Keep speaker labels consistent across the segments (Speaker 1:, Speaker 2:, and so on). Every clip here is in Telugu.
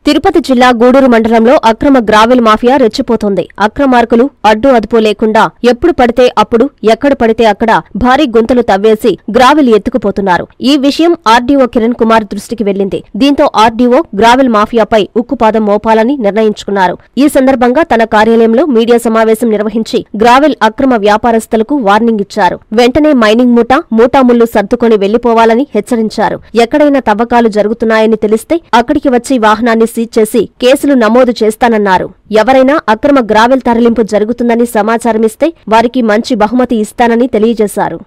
Speaker 1: తిరుపతి జిల్లా గూడూరు మండలంలో అక్రమ గ్రావెల్ మాఫియా రెచ్చిపోతోంది అక్రమార్కులు అడ్డు అదుపు లేకుండా ఎప్పుడు పడితే అప్పుడు ఎక్కడ పడితే అక్కడ భారీ గుంతలు తవ్వేసి గ్రావెల్ ఎత్తుకుపోతున్నారు ఈ విషయం ఆర్డీఓ కిరణ్ కుమార్ దృష్టికి వెళ్లింది దీంతో ఆర్డీఓ గ్రావెల్ మాఫియాపై ఉక్కుపాదం మోపాలని నిర్ణయించుకున్నారు ఈ సందర్భంగా తన కార్యాలయంలో మీడియా సమావేశం నిర్వహించి గ్రావెల్ అక్రమ వ్యాపారస్తులకు వార్నింగ్ ఇచ్చారు వెంటనే మైనింగ్ మూట మూటాముళ్లు సర్దుకొని వెళ్లిపోవాలని హెచ్చరించారు ఎక్కడైనా తవ్వకాలు జరుగుతున్నాయని తెలిస్తే అక్కడికి వచ్చి వాహనాన్ని సీజ్ చేసి కేసులు నమోదు చేస్తానన్నారు ఎవరైనా అక్రమ గ్రావెల్ తరలింపు జరుగుతుందని సమాచారమిస్తే వారికి మంచి బహుమతి ఇస్తానని తెలియజేశారు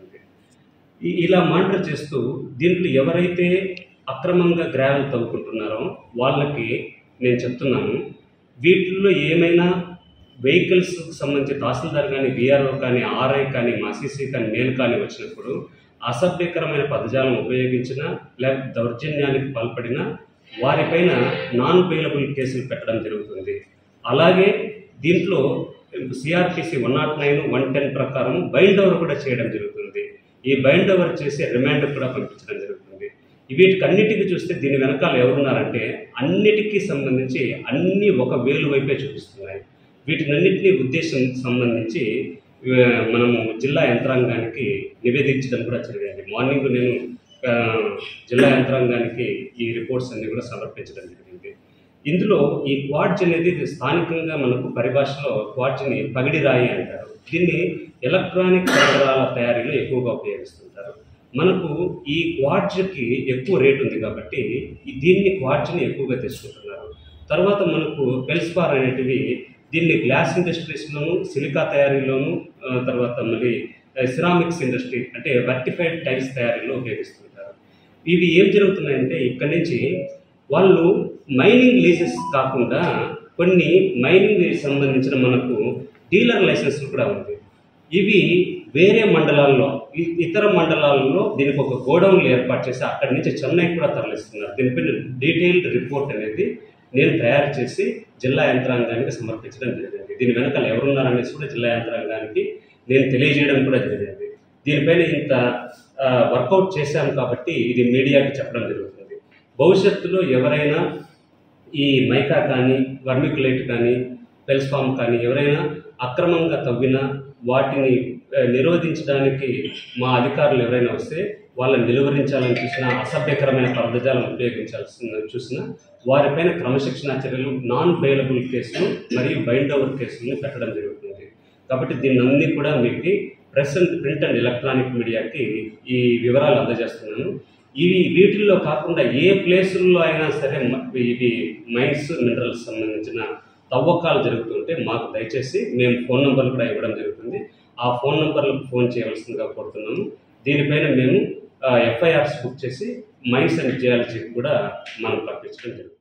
Speaker 2: ఈ- ఇలా మానిటర్ చేస్తూ దీంట్లో ఎవరైతే అక్రమంగా గ్రావెల్ తవ్వుకుంటున్నారో వాళ్ళకి నేను చెప్తున్నాను వీటిల్లో ఏమైనా వెహికల్స్ సంబంధించి తహసీల్దార్ కానీ బీఆర్ఓ కానీ ఆర్ఐ కానీ మాసీసీ కానీ నేను కానీ వచ్చినప్పుడు అసభ్యకరమైన పదజాలం ఉపయోగించిన లేకపోతే దౌర్జన్యానికి పాల్పడిన వారిపైన నాన్ బెయిలబుల్ కేసులు పెట్టడం జరుగుతుంది అలాగే దీంట్లో CRPC one naught nine one ten ప్రకారం బైండ్ ఓవర్ కూడా చేయడం జరుగుతుంది ఈ బైండ్ ఓవర్ చేసి రిమాండ్ కూడా పంపించడం జరుగుతుంది వీటికన్నిటికీ చూస్తే దీని వెనకాల ఎవరున్నారంటే అన్నిటికీ సంబంధించి అన్ని ఒక వేలు వైపే చూపిస్తున్నాయి వీటినన్నింటినీ ఉద్దేశం సంబంధించి ఆ, మనము జిల్లా యంత్రాంగానికి నివేదించడం కూడా జరిగింది మార్నింగ్ నేను ఆ, జిల్లా యంత్రాంగానికి ఈ రిపోర్ట్స్ అన్ని కూడా సమర్పించడం జరిగింది ఇందులో ఈ క్వాడ్జ్ అనేది ఇది స్థానికంగా మనకు పరిభాషలో క్వాడ్జ్ని పగిడి రాయి అంటారు దీన్ని ఎలక్ట్రానిక్ పరికరాల తయారీలో ఎక్కువగా ఉపయోగిస్తుంటారు మనకు ఈ క్వాడ్జ్కి ఎక్కువ రేట్ ఉంది కాబట్టి ఈ- దీన్ని క్వాడ్జ్ని ఎక్కువగా తీసుకుంటున్నారు తర్వాత మనకు పెల్స్పార్ అనేటివి దీన్ని గ్లాస్ ఇండస్ట్రీస్లోను సిలికా తయారీలోను ఆ, తర్వాత మళ్ళీ సిరామిక్స్ ఇండస్ట్రీ అంటే వర్టిఫైడ్ టైల్స్ తయారీలో ఉపయోగిస్తుంటారు ఇవి ఏం జరుగుతున్నాయంటే ఇక్కడి నుంచి వాళ్ళు మైనింగ్ లీజెస్ కాకుండా కొన్ని మైనింగ్ సంబంధించిన మనకు డీలర్ లైసెన్స్లు కూడా ఉంది ఇవి వేరే మండలాల్లో ఇ- ఇతర మండలాల్లో దీనికి ఒక గోడౌన్లు ఏర్పాటు చేసి అక్కడి నుంచి చెన్నై కూడా తరలిస్తున్నారు దీనిపైన డీటెయిల్డ్ రిపోర్ట్ అనేది నేను తయారు చేసి జిల్లా యంత్రాంగానికి సమర్పించడం జరిగింది దీని వెనకాల ఎవరున్నారనేసి కూడా జిల్లా యంత్రాంగానికి నేను తెలియజేయడం కూడా జరిగింది దీనిపైన ఇంత వర్కౌట్ చేశాం కాబట్టి ఇది మీడియాకి చెప్పడం జరుగుతుంది భవిష్యత్తులో ఎవరైనా ఈ మైకా కానీ వర్మికులేట్ కానీ పెల్స్ఫామ్ కానీ ఎవరైనా అక్రమంగా తవ్వినా వాటిని ఆ, నిరోధించడానికి మా అధికారులు ఎవరైనా వస్తే వాళ్ళని నిలువరించాలని చూసినా అసభ్యకరమైన పదజాలం ఉపయోగించాల్సిన చూసినా వారిపైన క్రమశిక్షణా చర్యలు నాన్ బెయిలబుల్ కేసులు మరియు బైండ్ ఓవర్ కేసులను పెట్టడం జరుగుతుంది కాబట్టి దీన్ని అన్ని కూడా మీకు press and print and electronic మీడియాకి ఈ వివరాలు అందజేస్తున్నాను ఇవి వీటిల్లో కాకుండా ఏ ప్లేసుల్లో అయినా సరే మ- ఇవి మైన్స్ మినరల్స్ సంబంధించిన తవ్వకాలు జరుగుతుంటే మాకు దయచేసి మేము ఫోన్ నెంబర్లు కూడా ఇవ్వడం జరుగుతుంది ఆ ఫోన్ నెంబర్లకు ఫోన్ చేయవలసిందిగా కోరుతున్నాము దీనిపైన మేము ఎఫ్ఐఆర్స్ బుక్ చేసి మైన్స్ అండ్ జియాలజీకి కూడా మనం పంపించడం జరుగుతుంది